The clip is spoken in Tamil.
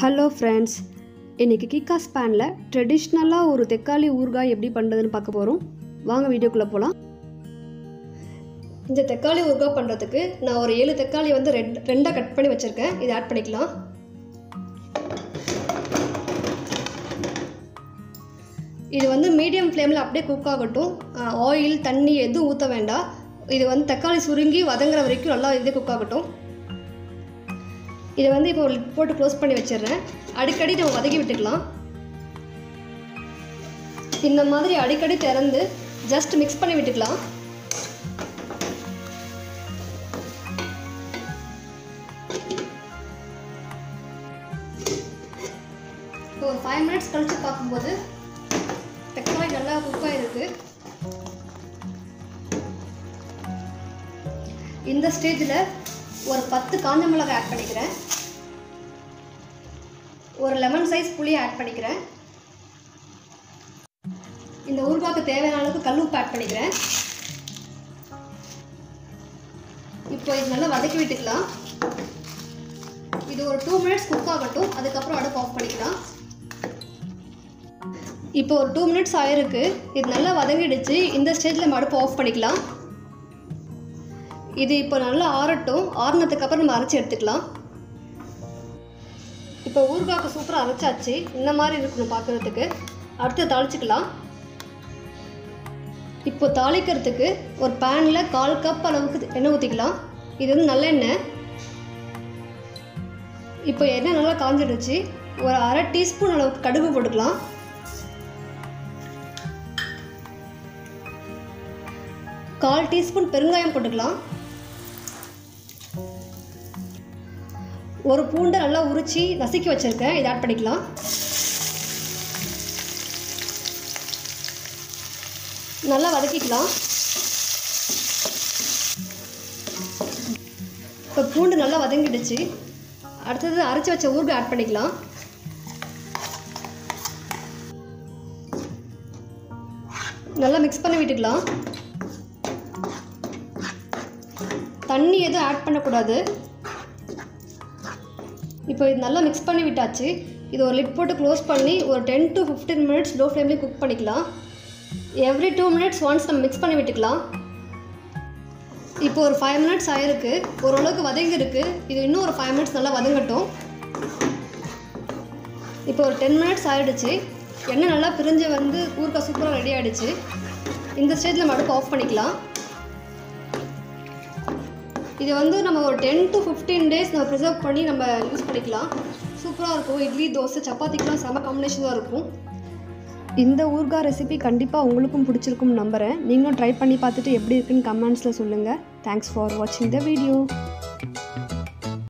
ஹலோ ஃப்ரெண்ட்ஸ் இன்றைக்கி கிக்காஸ் பேனில் ட்ரெடிஷ்னலாக ஒரு தக்காளி ஊறுகாய் எப்படி பண்ணுறதுன்னு பார்க்க போகிறோம் வாங்க வீடியோக்குள்ளே போகலாம் இந்த தக்காளி ஊறுகாய் பண்ணுறதுக்கு நான் ஒரு ஏழு தக்காளி வந்து ரெட் ரெண்டாக கட் பண்ணி வச்சுருக்கேன் இதை ஆட் பண்ணிக்கலாம் இது வந்து மீடியம் ஃப்ளேமில் அப்படியே குக் ஆகட்டும் ஆயில் தண்ணி எதுவும் ஊற்ற வேண்டாம் இது வந்து தக்காளி சுருங்கி வதங்குற வரைக்கும் நல்லா இது குக் ஆகட்டும் இதை வந்து இப்போ லிட் போட்டு க்ளோஸ் பண்ணி வச்சிடுறேன் அடிக்கடி நம்ம வதக்கி விட்டுக்கலாம் இந்த மாதிரி அடிக்கடி திறந்து ஜஸ்ட் மிக்ஸ் பண்ணி விட்டுக்கலாம் இப்போ ஒரு ஃபைவ் மினிட்ஸ் கழித்து பார்க்கும்போது தக்காளி நல்லா குக் ஆகிருக்கு இந்த ஸ்டேஜில் ஒரு பத்து காஞ்ச மிளகாய் ஆட் பண்ணிக்கிறேன் ஒரு லெமன் சைஸ் புளி ஆட் பண்ணிக்கிறேன் இந்த ஊறுகாய்க்கு தேவையான அளவுக்கு கல் உப்பு ஆட் பண்ணிக்கிறேன் இப்போ இது நல்லா வதக்கி விட்டுக்கலாம் இது ஒரு டூ மினிட்ஸ் குக் ஆகட்டும் அதுக்கப்புறம் அடுப்பு ஆஃப் பண்ணிக்கலாம் இப்போ ஒரு டூ மினிட்ஸ் ஆயிருக்கு இது நல்லா வதங்கிடுச்சு இந்த ஸ்டேஜில் நம்ம அடுப்பு ஆஃப் பண்ணிக்கலாம் இது இப்போ நல்லா ஆறட்டும் ஆறுனதுக்கு அப்புறம் நம்ம அரைச்சி எடுத்துக்கலாம் இப்போ ஊறுகாய்க்கு சூப்பராக அரைச்சாச்சு இந்த மாதிரி இருக்கணும் பார்க்குறதுக்கு அடுத்து தாளிச்சிக்கலாம் இப்போ தாளிக்கிறதுக்கு ஒரு பேனில் கால் கப் அளவுக்கு எண்ணெய் ஊற்றிக்கலாம் இது வந்து நல்லெண்ணெய் இப்போ எண்ணெய் நல்லா காஞ்சிடுச்சு ஒரு அரை டீஸ்பூன் அளவுக்கு கடுகு போட்டுக்கலாம் கால் டீஸ்பூன் பெருங்காயம் போட்டுக்கலாம் ஒரு பூண்டை நல்லா உரித்து நசுக்கி வச்சுருக்கேன் இதை ஆட் பண்ணிக்கலாம் நல்லா வதக்கிக்கலாம் இப்போ பூண்டு நல்லா வதங்கிடுச்சு அடுத்தது அரைச்சி வச்ச ஊறுகாய் ஆட் பண்ணிக்கலாம் நல்லா மிக்ஸ் பண்ணி விட்டுக்கலாம் தண்ணி எதுவும் ஆட் பண்ணக்கூடாது இப்போ இது நல்லா மிக்ஸ் பண்ணி விட்டாச்சு இது ஒரு லிட் போட்டு க்ளோஸ் பண்ணி ஒரு ten to fifteen minutes low ஃப்ளேம்லேயே குக் பண்ணிக்கலாம் எவ்ரி டூ மினிட்ஸ் ஒன்ஸ் நம்ம மிக்ஸ் பண்ணி விட்டுக்கலாம் இப்போ ஒரு ஃபைவ் மினிட்ஸ் ஆயிருக்கு ஓரளவுக்கு வதங்கிருக்கு இது இன்னும் ஒரு ஃபைவ் மினிட்ஸ் நல்லா வதங்கட்டும் இப்போ ஒரு டென் மினிட்ஸ் ஆகிடுச்சு எண்ணெய் நல்லா பிரிஞ்சு வந்து ஊறுகாய் சூப்பராக ரெடி ஆகிடுச்சு இந்த ஸ்டேஜில் நம்ம அடுப்பு ஆஃப் பண்ணிக்கலாம் இது வந்து நம்ம ஒரு டென் டு ஃபிஃப்டீன் டேஸ் நம்ம ப்ரிசர்வ் பண்ணி நம்ம யூஸ் பண்ணிக்கலாம் சூப்பராக இருக்கும் இட்லி தோசை சப்பாத்திக்கெலாம் செம காம்பினேஷனாக இருக்கும் இந்த ஊர்காய் ரெசிபி கண்டிப்பாக உங்களுக்கும் பிடிச்சிருக்கும்னு நம்புகிறேன் நீங்களும் ட்ரை பண்ணி பார்த்துட்டு எப்படி இருக்குன்னு கமெண்ட்ஸில் சொல்லுங்கள் தேங்க்ஸ் ஃபார் வாட்சிங் த வீடியோ